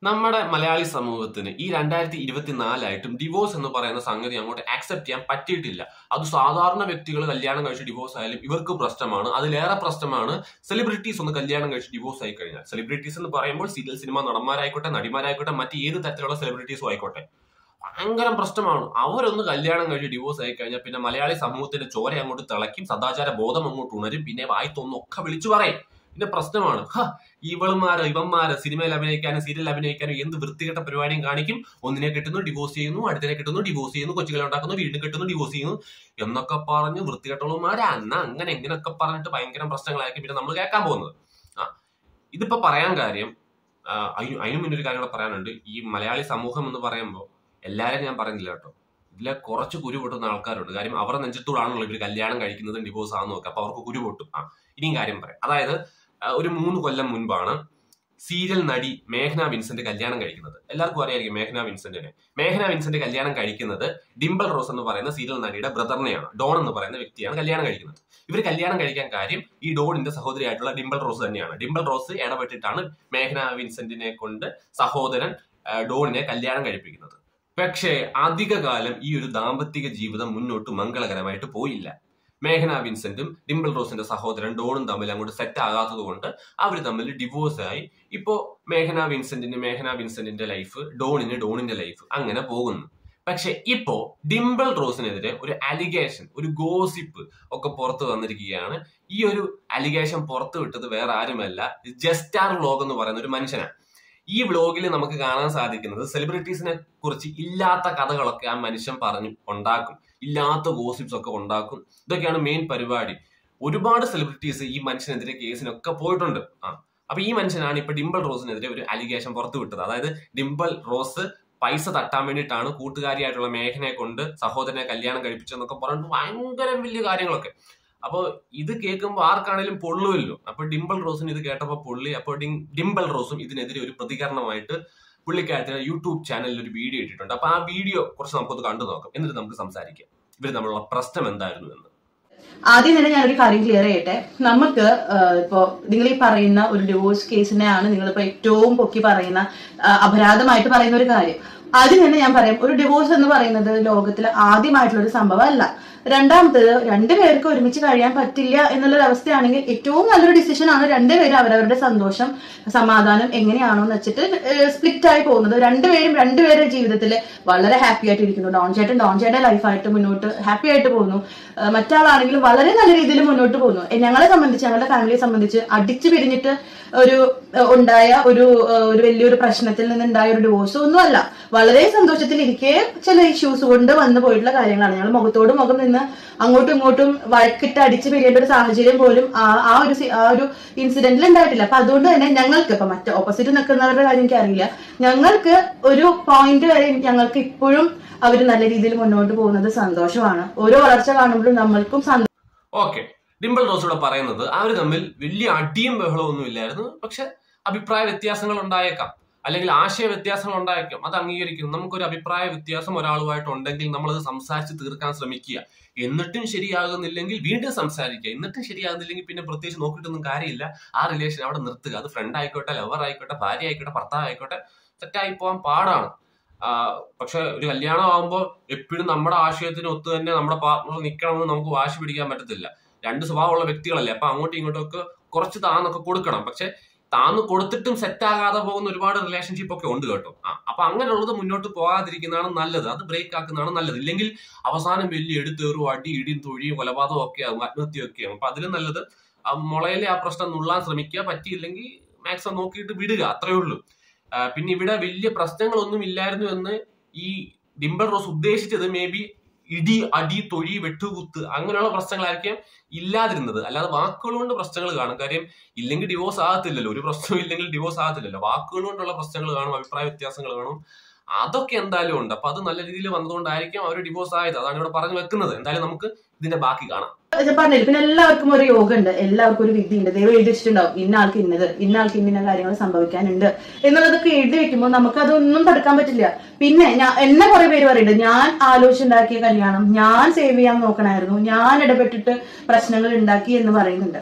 നമ്മുടെ മലയാളി സമൂഹത്തിന് ഈ രണ്ടായിരത്തി ഇരുപത്തിനാലായിട്ടും ഡിവോഴ്സ് എന്ന് പറയുന്ന സംഗതി അങ്ങോട്ട് ആക്സെപ്റ്റ് ചെയ്യാൻ പറ്റിയിട്ടില്ല അത് സാധാരണ വ്യക്തികൾ കല്യാണം കഴിച്ച് ഡിവോഴ്സ് ആയാലും ഇവർക്ക് പ്രശ്നമാണ് അതിലേറെ പ്രശ്നമാണ് സെലിബ്രിറ്റീസ് ഒന്ന് കല്യാണം കഴിച്ച് ഡിവോഴ്സ് ആയി കഴിഞ്ഞാൽ സെലിബ്രിറ്റീസ് എന്ന് പറയുമ്പോൾ സീരിയൽ സിനിമ നടന്മാരായിക്കോട്ടെ നടിമാരായിക്കോട്ടെ മറ്റ് ഏത് തരത്തിലുള്ള സെലിബ്രിറ്റീസും ആയിക്കോട്ടെ ഭയങ്കര പ്രശ്നമാണ് അവരൊന്ന് കല്യാണം കഴിഞ്ഞ് ഡിവോഴ്സ് ആയി കഴിഞ്ഞാൽ പിന്നെ മലയാളി സമൂഹത്തിന്റെ ചോര അങ്ങോട്ട് തിളയ്ക്കും സദാചാര ബോധം അങ്ങോട്ട് ഉണരും പിന്നെ വായിത്തൊന്നൊക്കെ വിളിച്ചു പറയും പിന്നെ പ്രശ്നമാണ് ഹ ഇവളുമാരോ ഇവന്മാരോ സിനിമയിൽ അഭിനയിക്കാനും സീരിയൽ അഭിനയിക്കാനും എന്ത് വൃത്തികെട്ട പരിപാടിയും കാണിക്കും ഒന്നിനെ കിട്ടുന്നു ഡിവോഴ്സ് ചെയ്യുന്നു അടുത്തിനെ കിട്ടുന്നു ഡിവോഴ്സ് ചെയ്യുന്നു കൊച്ചുകളെ ഉണ്ടാക്കുന്നു വീണ്ടും കിട്ടുന്നു ഡിവോഴ്സ് ചെയ്യുന്നു എന്നൊക്കെ പറഞ്ഞ് വൃത്തികെട്ടുള്ളവന്മാരെ അന്ന അങ്ങനെ എങ്ങനെയൊക്കെ പറഞ്ഞിട്ട് ഭയങ്കര പ്രശ്നങ്ങളായിരിക്കും പിന്നെ നമ്മൾ കേൾക്കാൻ പോകുന്നത് ആ ഇതിപ്പോ പറയാൻ കാര്യം ആ, അതിന് അതിനു മുന്നേ ഒരു കാര്യം കൂടെ പറയാനുണ്ട് ഈ മലയാളി സമൂഹം എന്ന് പറയുമ്പോൾ എല്ലാരും ഞാൻ പറയുന്നില്ല കേട്ടോ ഇതിലെ കുറച്ച് കുരു പൊട്ടുന്ന ആൾക്കാരുണ്ട് കാര്യം അവരുടെ നെഞ്ചത്തൂടാണല്ലോ ഇവർ കല്യാണം കഴിക്കുന്നതും ഡിവോഴ്സ് ആണെന്ന് നോക്കുക അപ്പൊ അവർക്ക് കുരു പൊട്ടും ആ ഇനിയും കാര്യം പറയാം അതായത് ആ, ഒരു മൂന്ന് കൊല്ലം മുൻപാണ് സീരിയൽ നടി മേഘ്ന വിൻസെന്റ് കല്യാണം കഴിക്കുന്നത് എല്ലാവർക്കും അറിയായിരിക്കും മേഘ്ന വിൻസെന്റിനെ മേഘ്ന വിൻസെന്റ് കല്യാണം കഴിക്കുന്നത് ഡിംബിൾ റോസ് എന്ന് പറയുന്ന സീരിയൽ നടിയുടെ ബ്രദറിനെയാണ് ഡോൺ എന്ന് പറയുന്ന വ്യക്തിയാണ് കല്യാണം കഴിക്കുന്നത് ഇവർ കല്യാണം കഴിക്കാൻ കാര്യം ഈ ഡോണിന്റെ സഹോദരിയായിട്ടുള്ള ഡിംബിൾ റോസ് തന്നെയാണ് ഡിംബിൾ റോസ് ഇടപെട്ടിട്ടാണ് മേഘ്ന വിൻസെന്റിനെ കൊണ്ട് സഹോദരൻ ആ, ഡോണിനെ കല്യാണം കഴിപ്പിക്കുന്നത് പക്ഷേ അധികകാലം ഈ ഒരു ദാമ്പത്തിക ജീവിതം മുന്നോട്ട് മംഗളകരമായിട്ട് പോയില്ല മേഘന വിൻസെന്റും ഡിംപിൾ റോസിന്റെ സഹോദരൻ ഡോണും തമ്മിൽ അങ്ങോട്ട് സെറ്റ് ആകാത്തത് കൊണ്ട് അവർ തമ്മിൽ ഡിവോഴ്സ് ആയി ഇപ്പോ മേഘന വിൻസെന്റിന് മേഘന വിൻസെന്റിന്റെ ലൈഫ് ഡോണിന് ഡോണിന്റെ ലൈഫ് അങ്ങനെ പോകുന്നു പക്ഷെ ഇപ്പോ ഡിംപിൾ റോസിനെതിരെ ഒരു അലിഗേഷൻ ഒരു ഗോസിപ്പ് ഒക്കെ പുറത്തു വന്നിരിക്കുകയാണ് ഈ ഒരു അലിഗേഷൻ പുറത്തു വിട്ടത് വേറെ ആരുമല്ല ജസ്റ്റാർ വ്ലോഗ് എന്ന് പറയുന്ന ഒരു മനുഷ്യനാണ് ഈ വ്ലോഗിൽ നമുക്ക് കാണാൻ സാധിക്കുന്നത് സെലിബ്രിറ്റീസിനെ കുറിച്ച് ഇല്ലാത്ത കഥകളൊക്കെ ആ മനുഷ്യൻ പറഞ്ഞു ഉണ്ടാക്കും ഇല്ലാത്ത ഗോസിപ്സ് ഒക്കെ ഉണ്ടാക്കും ഇതൊക്കെയാണ് മെയിൻ പരിപാടി ഒരുപാട് സെലിബ്രിറ്റീസ് ഈ മനുഷ്യനെതിരെ കേസിനൊക്കെ പോയിട്ടുണ്ട് ആ അപ്പൊ ഈ മനുഷ്യനാണ് ഇപ്പൊ ഡിംപിൾ റോസിനെതിരെ ഒരു അലിഗേഷൻ പുറത്തു വിട്ടത് അതായത് ഡിംപിൾ റോസ് പൈസ തട്ടാൻ വേണ്ടിയിട്ടാണ് കൂട്ടുകാരിയായിട്ടുള്ള മേഘനെ കൊണ്ട് സഹോദരനെ കല്യാണം കഴിപ്പിച്ചെന്നൊക്കെ പറഞ്ഞിട്ട് ഭയങ്കര വലിയ കാര്യങ്ങളൊക്കെ അപ്പോൾ ഇത് കേൾക്കുമ്പോൾ ആർക്കാണേലും പൊള്ളുമല്ലോ അപ്പൊ ഡിംപിൾ റോസിന് ഇത് കേട്ടപ്പോൾ പൊള്ളി അപ്പോൾ ഡിം- ഡിംപിൾ റോസും ഇതിനെതിരെ ഒരു പ്രതികരണമായിട്ട് പുള്ളിക്കാരത്തിന് യൂട്യൂബ് ചാനലിൽ ഒരു വീഡിയോ ഇട്ടിട്ടുണ്ട് അപ്പൊ ആ വീഡിയോ കുറച്ച് നമുക്കൊന്ന് കണ്ടു നോക്കാം എന്നിട്ട് നമുക്ക് സംസാരിക്കാം ഇവർ തമ്മിലുള്ള പ്രശ്നം എന്തായിരുന്നു എന്ന് ആദ്യം തന്നെ ഞാനൊരു കാര്യം ക്ലിയർ ചെയ്യട്ടെ നമുക്ക് ആഹ്, ഇപ്പോ നിങ്ങൾ ഈ പറയുന്ന ഒരു ഡിവോഴ്സ് കേസിനെയാണ് നിങ്ങളിപ്പോ ഏറ്റവും പൊക്കി പറയുന്ന ആഹ്, അപരാധമായിട്ട് പറയുന്ന ഒരു കാര്യം ആദ്യം തന്നെ ഞാൻ പറയാം ഒരു ഡിവോഴ്സ് എന്ന് പറയുന്നത് ലോകത്തിൽ ആദ്യമായിട്ടുള്ള ഒരു സംഭവം അല്ല രണ്ടാമത്തത് രണ്ടുപേർക്ക് ഒരുമിച്ച് കഴിയാൻ പറ്റില്ല എന്നുള്ളൊരു അവസ്ഥയാണെങ്കിൽ ഏറ്റവും നല്ലൊരു ഡിസിഷൻ ആണ് രണ്ടുപേരും അവരവരുടെ സന്തോഷം സമാധാനം എങ്ങനെയാണോ എന്ന് വെച്ചിട്ട് സ്പ്ലിറ്റ് ആയി പോകുന്നത് രണ്ടുപേരും രണ്ടുപേരുടെ ജീവിതത്തിൽ വളരെ ഹാപ്പി ആയിട്ട് ഇരിക്കുന്നു ഡോൺ ചേട്ടൻ ഡോൺ ചേട്ടൻ ലൈഫായിട്ട് മുന്നോട്ട് ഹാപ്പി ആയിട്ട് പോകുന്നു ആ, മറ്റാളാണെങ്കിലും വളരെ നല്ല രീതിയിൽ മുന്നോട്ട് പോകുന്നു എ, ഞങ്ങളെ സംബന്ധിച്ച് ഞങ്ങളുടെ ഫാമിലിയെ സംബന്ധിച്ച് അടിച്ചു പിരിഞ്ഞിട്ട് ഒരു ആ, ഉണ്ടായ ഒരു ആ, ഒരു വലിയൊരു പ്രശ്നത്തിൽ നിന്നുണ്ടായ ഒരു ഡിവോഴ്സ് ഒന്നുമല്ല വളരെ സന്തോഷത്തിൽ ഇരിക്കെ ചില ഇഷ്യൂസ് കൊണ്ട് വന്നു പോയിട്ടുള്ള കാര്യങ്ങളാണ് ഞങ്ങൾ മുഖത്തോട് മുഖം നിന്ന് അങ്ങോട്ടും ഇങ്ങോട്ടും വഴക്കിട്ട് അടിച്ചു പിരിയേണ്ട ഒരു സാഹചര്യം പോലും ആ ആ ഒരു സി- ആ ഒരു ഇൻസിഡന്റിൽ ഉണ്ടായിട്ടില്ല അപ്പൊ അതുകൊണ്ട് തന്നെ ഞങ്ങൾക്ക് ഇപ്പൊ മറ്റേ ഓപ്പോസിറ്റ് നിൽക്കുന്നവരുടെ കാര്യം എനിക്ക് അറിയില്ല ഞങ്ങൾക്ക് ഒരു പോയിന്റ് വരെ ഞങ്ങൾക്ക് ഇപ്പോഴും അവർ നല്ല രീതിയിൽ മുന്നോട്ട് പോകുന്നത് സന്തോഷമാണ് ഓരോ വളർച്ച കാണുമ്പോഴും നമ്മൾക്കും സന്തോഷം ഓക്കെ ഡിംപിൾ റോസ് ഇവിടെ പറയുന്നത് അവർ തമ്മിൽ വലിയ അടിയും ബഹളവും ഒന്നും ഇല്ലായിരുന്നു പക്ഷെ അഭിപ്രായ വ്യത്യാസങ്ങൾ ഉണ്ടായേക്കാം അല്ലെങ്കിൽ ആശയ വ്യത്യാസങ്ങൾ ഉണ്ടായേക്കാം അത് അംഗീകരിക്കുന്നു നമുക്കൊരു അഭിപ്രായ വ്യത്യാസം ഒരാളുമായിട്ട് ഉണ്ടെങ്കിൽ നമ്മളത് സംസാരിച്ച് തീർക്കാൻ ശ്രമിക്കുക എന്നിട്ടും ശരിയാകുന്നില്ലെങ്കിൽ വീണ്ടും സംസാരിക്കുക എന്നിട്ടും ശരിയാകുന്നില്ലെങ്കിൽ പിന്നെ പ്രത്യേകിച്ച് നോക്കിയിട്ടൊന്നും കാര്യമില്ല ആ റിലേഷൻ അവിടെ നിർത്തുക അത് ഫ്രണ്ട് ആയിക്കോട്ടെ ലവർ ആയിക്കോട്ടെ ഭാര്യ ആയിക്കോട്ടെ ഭർത്താവ് ആയിക്കോട്ടെ തെറ്റായി പോകാൻ പാടാണ് ആ, പക്ഷെ ഒരു കല്യാണം ആകുമ്പോൾ എപ്പോഴും നമ്മുടെ ആശയത്തിന് ഒത്തു തന്നെ നമ്മുടെ പാർട്ണർ നിൽക്കണമെന്ന് നമുക്ക് വാശി പിടിക്കാൻ പറ്റത്തില്ല രണ്ട് സ്വഭാവമുള്ള വ്യക്തികളല്ലേ അപ്പൊ അങ്ങോട്ടും ഇങ്ങോട്ടും ഒക്കെ കുറച്ച് താന്നൊക്കെ കൊടുക്കണം പക്ഷെ താന്ന് കൊടുത്തിട്ടും സെറ്റ് ആകാതെ പോകുന്ന ഒരുപാട് റിലേഷൻഷിപ്പ് ഒക്കെ ഉണ്ട് കേട്ടോ ആ അപ്പൊ അങ്ങനെയുള്ളത് മുന്നോട്ട് പോകാതിരിക്കുന്നതാണ് നല്ലത് അത് ബ്രേക്ക് ആക്കുന്നതാണ് നല്ലത് ഇല്ലെങ്കിൽ അവസാനം വലിയ എടുത്തേറും അടി ഇടിയും തൊഴിയും കൊലപാതകം ഒക്കെ ആകും ആത്മഹത്യയൊക്കെ ആകും അപ്പൊ അതിലും നല്ലത് ആ മുളയിലെ ആ പ്രശ്നം നുള്ളാൻ ശ്രമിക്കുക പറ്റിയില്ലെങ്കിൽ മാക്സിമം നോക്കിയിട്ട് വിടുക അത്രേ ഉള്ളൂ ആ, പിന്നെ ഇവിടെ വലിയ പ്രശ്നങ്ങളൊന്നും ഇല്ലായിരുന്നു എന്ന് ഈ ഡിംബിൾ റോസ് ഉദ്ദേശിച്ചത് മേ ബി ഇടി അടി തൊഴി വെട്ടുകുത്ത് അങ്ങനെയുള്ള പ്രശ്നങ്ങളായിരിക്കും ഇല്ലാതിരുന്നത് അല്ലാതെ വാക്കുകൾ കൊണ്ട് പ്രശ്നങ്ങൾ കാണും കാര്യം ഇല്ലെങ്കിൽ ഡിവോഴ്സ് ആകത്തില്ലല്ലോ ഒരു പ്രശ്നവും ഇല്ലെങ്കിൽ ഡിവോഴ്സ് ആകത്തില്ലല്ലോ വാക്കുകൾ കൊണ്ടുള്ള പ്രശ്നങ്ങൾ കാണും അഭിപ്രായ വ്യത്യാസങ്ങൾ കാണും അതൊക്കെ എന്തായാലും ഉണ്ട് അപ്പൊ അത് നല്ല രീതിയിൽ വന്നതുകൊണ്ടായിരിക്കും അവർ ഡിവോഴ്സ് ആയത് അതാണ് ഇവിടെ പറഞ്ഞു വെക്കുന്നത് എന്തായാലും നമുക്ക് ഇതിന്റെ ബാക്കി കാണാം ഞാൻ പറഞ്ഞില്ല പിന്നെ എല്ലാവർക്കും ഒരു യോഗ ഉണ്ട് എല്ലാവർക്കും ഒരു വിധി ഉണ്ട് ദൈവം എഴുതി വെച്ചിട്ടുണ്ടാവും ഇന്ന ആൾക്ക് ഇന്നത് ഇന്ന ആൾക്ക് ഇന്ന കാര്യങ്ങൾ സംഭവിക്കാനുണ്ട് എന്നുള്ളതൊക്കെ എഴുതി വെക്കുമ്പോൾ നമുക്ക് അതൊന്നും തടുക്കാൻ പറ്റില്ല പിന്നെ ഞാൻ എന്നെ കുറെ പേര് പറയുന്നുണ്ട് ഞാൻ ആലോചിച്ചുണ്ടാക്കിയ കല്യാണം ഞാൻ സേവ് ചെയ്യാൻ നോക്കണായിരുന്നു ഞാൻ ഇടപെട്ടിട്ട് പ്രശ്നങ്ങൾ ഉണ്ടാക്കി എന്ന് പറയുന്നുണ്ട്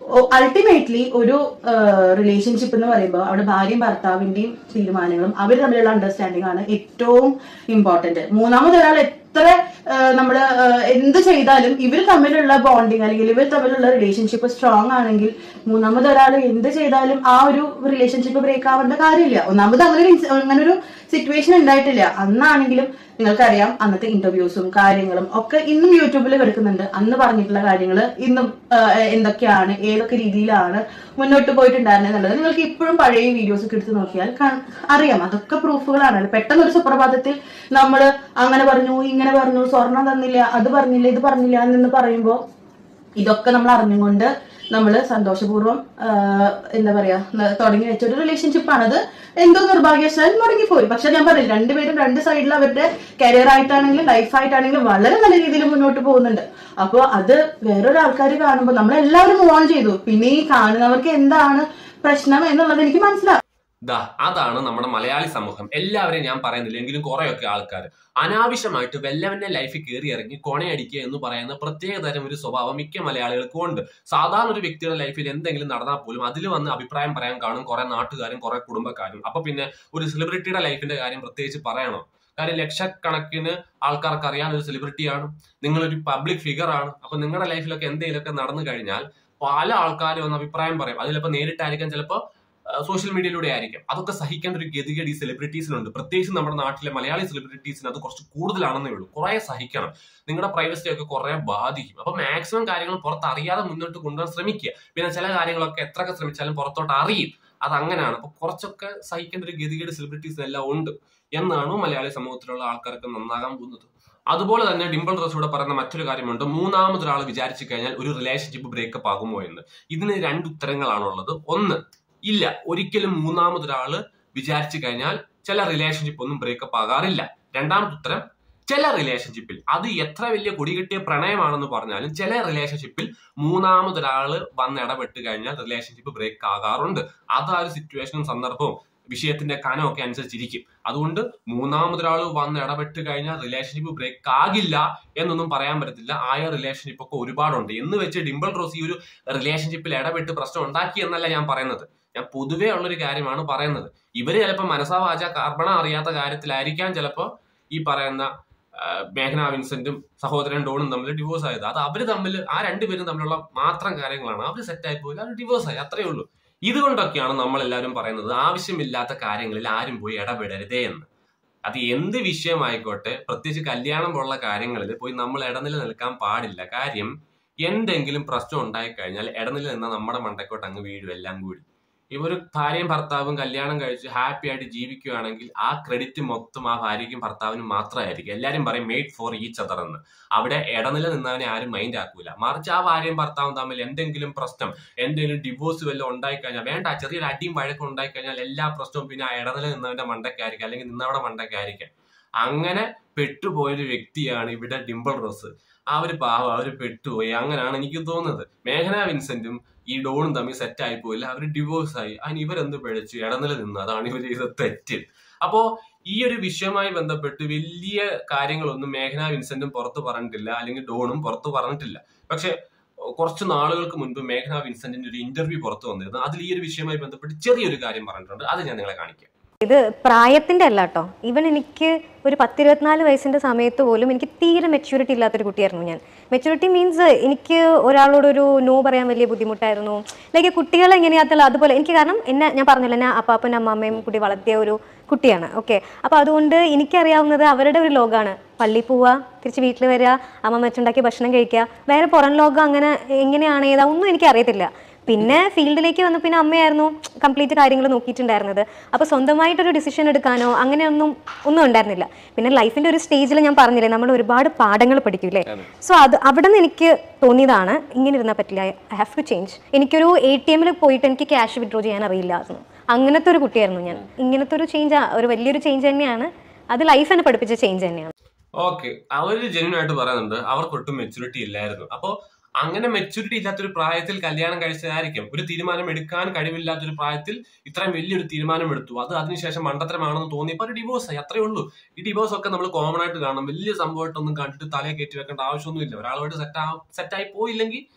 അൾട്ടിമേറ്റ്ലി ഒരു റിലേഷൻഷിപ്പ് എന്ന് പറയുമ്പോൾ അവിടെ ഭാര്യയും ഭർത്താവിന്റെയും തീരുമാനങ്ങളും അവർ തമ്മിലുള്ള അണ്ടർസ്റ്റാൻഡിംഗ് ആണ് ഏറ്റവും ഇമ്പോർട്ടന്റ് മൂന്നാമത് ഒരാൾ എത്ര നമ്മൾ എന്ത് ചെയ്താലും ഇവർ തമ്മിലുള്ള ബോണ്ടിങ് അല്ലെങ്കിൽ ഇവർ തമ്മിലുള്ള റിലേഷൻഷിപ്പ് സ്ട്രോങ് ആണെങ്കിൽ മൂന്നാമത് ഒരാൾ എന്ത് ചെയ്താലും ആ ഒരു റിലേഷൻഷിപ്പ് ബ്രേക്ക് ആവേണ്ട കാര്യമില്ല ഒന്നാമത് അങ്ങനെ ഒരു ഇൻസ്- അങ്ങനെ ഒരു സിറ്റുവേഷൻ ഉണ്ടായിട്ടില്ല അന്നാണെങ്കിലും നിങ്ങൾക്കറിയാം അന്നത്തെ ഇന്റർവ്യൂസും കാര്യങ്ങളും ഒക്കെ ഇന്നും യൂട്യൂബിൽ കിടക്കുന്നുണ്ട് അന്ന് പറഞ്ഞിട്ടുള്ള കാര്യങ്ങൾ ഇന്നും ആ, എന്തൊക്കെയാണ് ഏതൊക്കെ രീതിയിലാണ് മുന്നോട്ട് പോയിട്ടുണ്ടായിരുന്നത് എന്നുള്ളത് നിങ്ങൾക്ക് ഇപ്പോഴും പഴയ വീഡിയോസ് ഒക്കെ എടുത്ത് നോക്കിയാൽ കാ- അറിയാം അതൊക്കെ പ്രൂഫുകളാണ് പെട്ടെന്ന് ഒരു സുപ്രഭാതത്തിൽ നമ്മൾ അങ്ങനെ പറഞ്ഞു ഇങ്ങനെ പറഞ്ഞു സ്വർണം തന്നില്ല അത് പറഞ്ഞില്ല ഇത് പറഞ്ഞില്ല എന്ന് പറയുമ്പോൾ ഇതൊക്കെ നമ്മൾ അറിഞ്ഞുകൊണ്ട് നമ്മൾ സന്തോഷപൂർവ്വം ആ, എന്താ പറയാ ന- തുടങ്ങി വെച്ച ഒരു റിലേഷൻഷിപ്പ് ആണത് എന്തോ നിർഭാഗ്യവശാൽ മുടങ്ങിപ്പോയി പക്ഷെ ഞാൻ പറയില്ല രണ്ടുപേരും രണ്ട് സൈഡിൽ അവരുടെ കരിയർ ആയിട്ടാണെങ്കിലും ലൈഫ് ആയിട്ടാണെങ്കിലും വളരെ നല്ല രീതിയിൽ മുന്നോട്ട് പോകുന്നുണ്ട് അപ്പോൾ അത് വേറൊരു ആൾക്കാർ കാണുമ്പോൾ നമ്മൾ എല്ലാവരും മൂവ് ഓൺ ചെയ്തു പിന്നെ ഈ കാണുന്നവർക്ക് എന്താണ് പ്രശ്നം എന്നുള്ളത് എനിക്ക് മനസ്സിലാവും ദാ അതാണ് നമ്മുടെ മലയാളി സമൂഹം എല്ലാവരെയും ഞാൻ പറയുന്നില്ല എങ്കിലും കുറെയൊക്കെ ആൾക്കാർ അനാവശ്യമായിട്ട് വെല്ലവന്റെ ലൈഫിൽ കയറി ഇറങ്ങി കൊണയടിക്കുക എന്ന് പറയുന്ന പ്രത്യേക തരം ഒരു സ്വഭാവം മിക്ക മലയാളികൾക്കും ഉണ്ട് സാധാരണ ഒരു വ്യക്തിയുടെ ലൈഫിൽ എന്തെങ്കിലും നടന്നാൽ പോലും അതിൽ വന്ന് അഭിപ്രായം പറയാൻ കാണും കുറെ നാട്ടുകാരും കുറെ കുടുംബക്കാരും അപ്പൊ പിന്നെ ഒരു സെലിബ്രിറ്റിയുടെ ലൈഫിന്റെ കാര്യം പ്രത്യേകിച്ച് പറയണോ കാര്യം ലക്ഷക്കണക്കിന് ആൾക്കാർക്ക് അറിയാൻ ഒരു സെലിബ്രിറ്റിയാണ് നിങ്ങളൊരു പബ്ലിക് ഫിഗർ ആണ് അപ്പൊ നിങ്ങളുടെ ലൈഫിലൊക്കെ എന്തെങ്കിലുമൊക്കെ നടന്നു കഴിഞ്ഞാൽ പല ആൾക്കാരും വന്ന് അഭിപ്രായം പറയും അതിലിപ്പോ നേരിട്ടായിരിക്കാം ചിലപ്പോൾ സോഷ്യൽ മീഡിയയിലൂടെ ആയിരിക്കും അതൊക്കെ സഹിക്കേണ്ട ഒരു ഗതികേട് ഈ സെലിബ്രിറ്റീസിനുണ്ട് പ്രത്യേകിച്ച് നമ്മുടെ നാട്ടിലെ മലയാളി സെലിബ്രിറ്റീസിന് അത് കുറച്ച് കൂടുതലാണെന്നേ ഉള്ളൂ കുറെ സഹിക്കണം നിങ്ങളുടെ പ്രൈവസി ഒക്കെ കുറെ ബാധിക്കും അപ്പൊ മാക്സിമം കാര്യങ്ങൾ പുറത്ത് അറിയാതെ മുന്നോട്ട് കൊണ്ടുപോകാൻ ശ്രമിക്കുക പിന്നെ ചില കാര്യങ്ങളൊക്കെ എത്രയൊക്കെ ശ്രമിച്ചാലും പുറത്തോട്ട് അറിയും അത് അങ്ങനെയാണ് അപ്പൊ കുറച്ചൊക്കെ സഹിക്കേണ്ട ഒരു ഗതികേട് സെലിബ്രിറ്റീസിന് എല്ലാം ഉണ്ട് എന്നാണ് മലയാളി സമൂഹത്തിലുള്ള ആൾക്കാർക്ക് നന്നാകാൻ പോകുന്നത് അതുപോലെ തന്നെ ഡിംപിൾ ഡ്രസ് ഇവിടെ പറയുന്ന മറ്റൊരു കാര്യമുണ്ട് മൂന്നാമതൊരാൾ വിചാരിച്ചു കഴിഞ്ഞാൽ ഒരു റിലേഷൻഷിപ്പ് ബ്രേക്കപ്പ് ആകുമോ എന്ന് ഇതിന് രണ്ട് ഉത്തരങ്ങളാണുള്ളത് ഒന്ന് ഇല്ല ഒരിക്കലും മൂന്നാമതൊരാള് വിചാരിച്ചു കഴിഞ്ഞാൽ ചില റിലേഷൻഷിപ്പ് ഒന്നും ബ്രേക്കപ്പ് ആകാറില്ല രണ്ടാമത്തെ ഉത്തരം ചില റിലേഷൻഷിപ്പിൽ അത് എത്ര വലിയ കൊടികെട്ടിയ പ്രണയമാണെന്ന് പറഞ്ഞാലും ചില റിലേഷൻഷിപ്പിൽ മൂന്നാമതൊരാള് വന്ന് ഇടപെട്ട് കഴിഞ്ഞാൽ റിലേഷൻഷിപ്പ് ബ്രേക്ക് ആകാറുണ്ട് അത് ആ ഒരു സിറ്റുവേഷനും സന്ദർഭവും വിഷയത്തിന്റെ കനമൊക്കെ അനുസരിച്ചിരിക്കും അതുകൊണ്ട് മൂന്നാമതൊരാൾ വന്ന് ഇടപെട്ട് കഴിഞ്ഞാൽ റിലേഷൻഷിപ്പ് ബ്രേക്ക് ആകില്ല എന്നൊന്നും പറയാൻ പറ്റത്തില്ല ആയ റിലേഷൻഷിപ്പ് ഒക്കെ ഒരുപാടുണ്ട് എന്ന് വെച്ച് ഡിംപിൾ റോസ് ഈ ഒരു റിലേഷൻഷിപ്പിൽ ഇടപെട്ട് പ്രശ്നം ഉണ്ടാക്കി എന്നല്ല ഞാൻ പറയുന്നത് ഞാൻ പൊതുവേ ഉള്ളൊരു കാര്യമാണ് പറയുന്നത് ഇവര് ചിലപ്പോൾ മനസാവാച കർമ്മണ അറിയാത്ത കാര്യത്തിലായിരിക്കാം ചിലപ്പോൾ ഈ പറയുന്ന ആ, മേഘന വിൻസെന്റും സഹോദരൻ ഡോണും തമ്മിൽ ഡിവോഴ്സ് ആയത് അത് അവര് തമ്മിൽ ആ രണ്ടുപേരും തമ്മിലുള്ള മാത്രം കാര്യങ്ങളാണ് അവർ സെറ്റ് ആയി പോയില്ല അവർ ഡിവോഴ്സ് ആയി അത്രേ ഉള്ളൂ ഇതുകൊണ്ടൊക്കെയാണ് നമ്മൾ എല്ലാവരും പറയുന്നത് ആവശ്യമില്ലാത്ത കാര്യങ്ങളിൽ ആരും പോയി ഇടപെടരുതേ എന്ന് അത് എന്ത് വിഷയമായിക്കോട്ടെ പ്രത്യേകിച്ച് കല്യാണം പോലുള്ള കാര്യങ്ങളിൽ പോയി നമ്മൾ ഇടനില നിൽക്കാൻ പാടില്ല കാര്യം എന്തെങ്കിലും പ്രശ്നം ഉണ്ടായിക്കഴിഞ്ഞാൽ ഇടനില നിന്നാൽ നമ്മുടെ മണ്ടക്കോട്ട് അങ്ങ് വീഴും എല്ലാം കൂടി ഇവര് ഭാര്യയും ഭർത്താവും കല്യാണം കഴിച്ച് ഹാപ്പി ആയിട്ട് ജീവിക്കുകയാണെങ്കിൽ ആ ക്രെഡിറ്റ് മൊത്തം ആ ഭാര്യയ്ക്കും ഭർത്താവിനും മാത്രമായിരിക്കും എല്ലാരും പറയും മെയ്ഡ് ഫോർ ഈച്ച് അതർ എന്ന് അവിടെ ഇടനില നിന്നവനെ ആരും മൈൻഡ് ആക്കൂല മറിച്ച് ആ ഭാര്യയും ഭർത്താവും തമ്മിൽ എന്തെങ്കിലും പ്രശ്നം എന്തെങ്കിലും ഡിവോഴ്സ് വല്ലതും ഉണ്ടായിക്കഴിഞ്ഞാൽ വേണ്ട ചെറിയൊരു അടിയും വഴക്കും ഉണ്ടായിക്കഴിഞ്ഞാൽ എല്ലാ പ്രശ്നവും പിന്നെ ആ ഇടനില നിന്നവന്റെ മണ്ടയ്ക്കായിരിക്കും അല്ലെങ്കിൽ നിന്നവിടെ മണ്ടയ്ക്കായിരിക്കും അങ്ങനെ പെട്ടുപോയൊരു വ്യക്തിയാണ് ഇവിടെ ഡിംപിൾ റോസ് അവര് പാവം അവര് പെട്ടുപോയി അങ്ങനെയാണ് എനിക്ക് തോന്നുന്നത് മേഘന വിൻസെന്റും ഈ ഡോണും തമ്മിൽ സെറ്റ് ആയി പോയില്ല അവര് ഡിവോഴ്സ് ആയി അതിന് ഇവരെന്ത് പിഴച്ചു ഇടനില നിന്ന് അതാണ് ഇവർ ചെയ്ത തെറ്റ് അപ്പോ ഈ ഒരു വിഷയവുമായി ബന്ധപ്പെട്ട് വലിയ കാര്യങ്ങളൊന്നും മേഘന വിൻസെന്റും പുറത്ത് പറഞ്ഞിട്ടില്ല അല്ലെങ്കിൽ ഡോണും പുറത്ത് പറഞ്ഞിട്ടില്ല പക്ഷെ കുറച്ച് നാളുകൾക്ക് മുൻപ് മേഘന വിൻസെന്റിന്റെ ഒരു ഇന്റർവ്യൂ പുറത്ത് വന്നിരുന്നു അതിൽ ഈ ഒരു വിഷയവുമായി ബന്ധപ്പെട്ട് ചെറിയൊരു കാര്യം പറഞ്ഞിട്ടുണ്ട് അത് ഞാൻ നിങ്ങളെ കാണിക്കാം ഇത് പ്രായത്തിന്റെ അല്ല കേട്ടോ ഇവൻ എനിക്ക് ഒരു പത്തിരുപത്തിനാല് വയസ്സിന്റെ സമയത്ത് പോലും എനിക്ക് തീരെ മെച്യൂരിറ്റി ഇല്ലാത്തൊരു കുട്ടിയായിരുന്നു ഞാൻ മെച്യൂരിറ്റി മീൻസ് എനിക്ക് ഒരാളോടൊരു നോ പറയാൻ വലിയ ബുദ്ധിമുട്ടായിരുന്നു ലൈക്ക് കുട്ടികൾ എങ്ങനെയാത്തുള്ള അതുപോലെ എനിക്ക് കാരണം എന്നെ ഞാൻ പറഞ്ഞില്ല എന്നെ അപ്പാപ്പനും അമ്മാമ്മയും കൂടി വളർത്തിയ ഒരു കുട്ടിയാണ് ഓക്കെ അപ്പോൾ അതുകൊണ്ട് എനിക്കറിയാവുന്നത് അവരുടെ ഒരു ലോകമാണ് പള്ളി പോവുക തിരിച്ച് വീട്ടിൽ വരിക അമ്മ വെച്ചുണ്ടാക്കി ഭക്ഷണം കഴിക്കുക വേറെ പുറം ലോകം അങ്ങനെ എങ്ങനെയാണ് ഏതാ ഒന്നും എനിക്ക് അറിയത്തില്ല പിന്നെ ഫീൽഡിലേക്ക് വന്ന് പിന്നെ അമ്മയായിരുന്നു കംപ്ലീറ്റ് കാര്യങ്ങൾ നോക്കിയിട്ടുണ്ടായിരുന്നത് അപ്പോൾ സ്വന്തമായിട്ടൊരു ഡിസിഷൻ എടുക്കാനോ അങ്ങനെയൊന്നും ഒന്നും ഉണ്ടായിരുന്നില്ല പിന്നെ ലൈഫിന്റെ ഒരു സ്റ്റേജിൽ ഞാൻ പറഞ്ഞില്ലേ നമ്മൾ ഒരുപാട് പാഠങ്ങൾ പഠിക്കൂലേ സോ അത് അവിടെ നിന്ന് എനിക്ക് തോന്നിയതാണ് ഇങ്ങനെ ഇരുന്നാൽ പറ്റില്ല ഐ ഹാവ് ടു ചേഞ്ച് എനിക്കൊരു എ ടി എമ്മിൽ പോയിട്ട് എനിക്ക് ക്യാഷ് വിഡ്രോ ചെയ്യാൻ അറിയില്ലായിരുന്നു അങ്ങനത്തെ ഒരു കുട്ടിയായിരുന്നു ഞാൻ ഇങ്ങനത്തെ ഒരു ചേഞ്ച് ഒരു വലിയൊരു ചേഞ്ച് തന്നെയാണ് അത് ലൈഫ് എന്നെ പഠിപ്പിച്ച ചേഞ്ച് തന്നെയാണ് ഓക്കെ അവര് ജെന്യൂൻ ആയിട്ട് പറയുന്നുണ്ട് അവർക്കൊട്ടും മെച്ചൂരിറ്റി ഇല്ലായിരുന്നു അപ്പോ അങ്ങനെ മെച്ചൂരിറ്റി ഇല്ലാത്തൊരു പ്രായത്തിൽ കല്യാണം കഴിച്ചതായിരിക്കും ഒരു തീരുമാനം എടുക്കാൻ കഴിവില്ലാത്തൊരു പ്രായത്തിൽ ഇത്രയും വലിയൊരു തീരുമാനം എടുത്തു അത് അതിനുശേഷം മണ്ടത്തരമാണെന്ന് തോന്നിയപ്പോൾ ഒരു ഡിവോഴ്സ് ആയി അത്രേ ഉള്ളൂ ഈ ഡിവോഴ്സ് ഒക്കെ നമ്മൾ കോമൺ ആയിട്ട് കാണും വലിയ സംഭവമായിട്ടൊന്നും കണ്ടിട്ട് തലയെ കയറ്റി വെക്കേണ്ട ആവശ്യമൊന്നുമില്ല ഒരാളുമായിട്ട് സെറ്റ് സെറ്റായി പോയില്ലെങ്കിൽ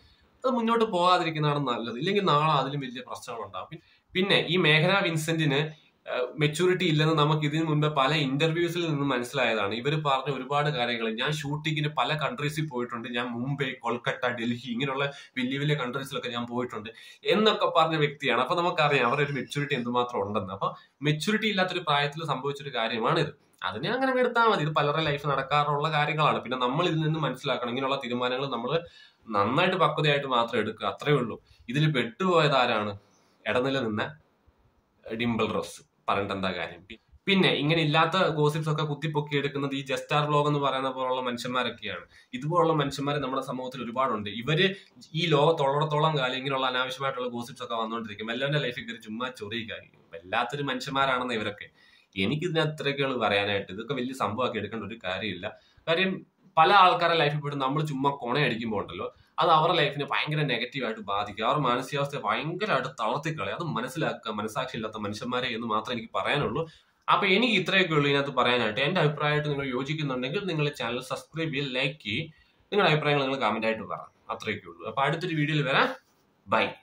അത് മുന്നോട്ട് പോകാതിരിക്കുന്നതാണ് നല്ലത് ഇല്ലെങ്കിൽ നാളെ അതിലും വലിയ പ്രശ്നങ്ങളുണ്ടാകും പി- പിന്നെ ഈ മേഘന വിൻസെന്റിന് മെച്ചൂരിറ്റി ഇല്ലെന്ന് നമുക്ക് ഇതിനു മുൻപ് പല ഇന്റർവ്യൂസിൽ നിന്ന് മനസ്സിലായതാണ് ഇവർ പറഞ്ഞ ഒരുപാട് കാര്യങ്ങൾ ഞാൻ ഷൂട്ടിങ്ങിന് പല കൺട്രീസിൽ പോയിട്ടുണ്ട് ഞാൻ മുംബൈ കൊൽക്കത്ത ഡൽഹി ഇങ്ങനെയുള്ള വലിയ വലിയ കൺട്രീസിലൊക്കെ ഞാൻ പോയിട്ടുണ്ട് എന്നൊക്കെ പറഞ്ഞ വ്യക്തിയാണ് അപ്പൊ നമുക്കറിയാം അവരുടെ ഒരു മെച്ചൂരിറ്റി എന്തുമാത്രം ഉണ്ടെന്ന് അപ്പൊ മെച്ചൂരിറ്റി ഇല്ലാത്തൊരു പ്രായത്തിൽ സംഭവിച്ചൊരു കാര്യമാണിത് അതിനെ അങ്ങനെ അങ്ങ് എടുത്താൽ മതി ഇത് പലരുടെ ലൈഫ് നടക്കാറുള്ള കാര്യങ്ങളാണ് പിന്നെ നമ്മൾ ഇതിൽ നിന്ന് മനസ്സിലാക്കണം ഇങ്ങനെയുള്ള തീരുമാനങ്ങൾ നമ്മൾ നന്നായിട്ട് പക്വതയായിട്ട് മാത്രം എടുക്കുക അത്രേ ഉള്ളൂ ഇതിൽ പെട്ടുപോയത് ആരാണ് ഇടനില നിന്ന ഡിംപിൾ റോസ് പറഞ്ഞിട്ട് എന്താ കാര്യം പി- പിന്നെ ഇങ്ങനെ ഇല്ലാത്ത ഗോസിപ്സ് ഒക്കെ കുത്തിപ്പൊക്കി എടുക്കുന്നത് ഈ ജസ്റ്റാർ ബ്ലോഗ് എന്ന് പറയുന്ന പോലുള്ള മനുഷ്യന്മാരൊക്കെയാണ് ഇതുപോലുള്ള മനുഷ്യന്മാർ നമ്മുടെ സമൂഹത്തിൽ ഒരുപാടുണ്ട് ഇവര് ഈ ലോകത്തുള്ളിടത്തോളം കാലം ഇങ്ങനെയുള്ള അനാവശ്യമായിട്ടുള്ള ഗോസിപ്സ് ഒക്കെ വന്നുകൊണ്ടിരിക്കും എല്ലാവരുടെ ലൈഫിൽ കയറി ചുമ്മാ ചൊറിയുകയായിരിക്കും വല്ലാത്തൊരു മനുഷ്യന്മാരാണെന്ന് ഇവരൊക്കെ എനിക്കിതിനകത്ത് ഇത്രയൊക്കെയാണ് പറയാനായിട്ട് ഇതൊക്കെ വലിയ സംഭവമാക്കി എടുക്കേണ്ട ഒരു കാര്യമില്ല കാര്യം പല ആൾക്കാരുടെ ലൈഫിൽ പോയിട്ട് നമ്മൾ ചുമ്മാ കൊണയടിക്കുമ്പോൾ ഉണ്ടല്ലോ അത് അവരുടെ ലൈഫിനെ ഭയങ്കര നെഗറ്റീവായിട്ട് ബാധിക്കുക അവരുടെ മാനസികാവസ്ഥയെ ഭയങ്കരമായിട്ട് തളർത്തിക്കളയും അത് മനസ്സിലാക്കുക മനസ്സാക്ഷി ഇല്ലാത്ത മനുഷ്യന്മാരെ എന്ന് മാത്രമേ എനിക്ക് പറയാനുള്ളൂ അപ്പൊ എനിക്ക് ഇത്രയൊക്കെ ഉള്ളൂ ഇതിനകത്ത് പറയാനായിട്ട് എന്റെ അഭിപ്രായമായിട്ട് നിങ്ങൾ യോജിക്കുന്നുണ്ടെങ്കിൽ നിങ്ങൾ ചാനൽ സബ്സ്ക്രൈബ് ചെയ്യുക ലൈക്ക് ചെയ്യുക നിങ്ങളുടെ അഭിപ്രായങ്ങൾ നിങ്ങൾ കമന്റ് ആയിട്ട് പറ അത്രയൊക്കെ ഉള്ളൂ അപ്പൊ അടുത്തൊരു വീഡിയോയിൽ വരാം ബൈ